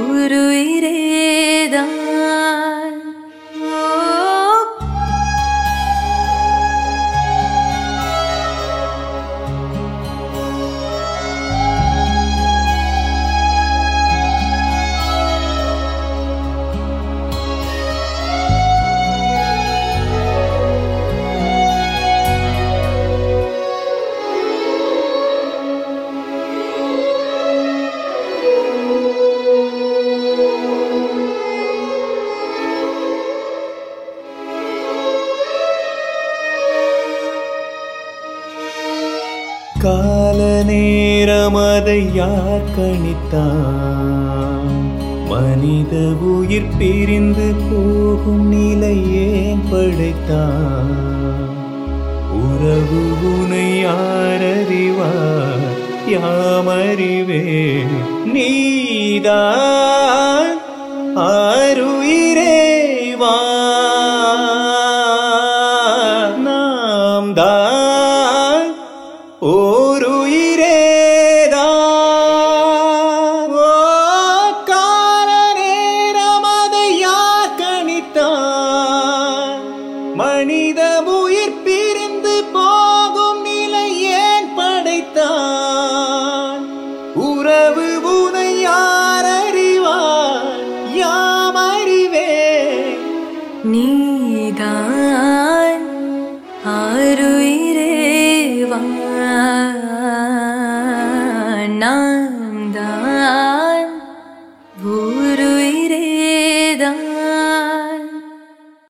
ஓருயிரேதான் ஓ கால நேரம் அதை யார் கணித்தான் மனித உயிர் பிரிந்து போகும் நிலை ஏன் படைத்தான் உறவு உனை யார் அறிவார் யாமறிவே நீதான் ஆருயிரேவா நாம் தான் ஓருயிரேதான் ஓ கால நேரம் அதை யார் கணித்தான் மனித உயிர் பிரிந்து போகும் நிலை ஏன் படைத்தான் உறவு உனை யார் அறிவார் யாம் அறிவே நீதான் ஆருயிரேவா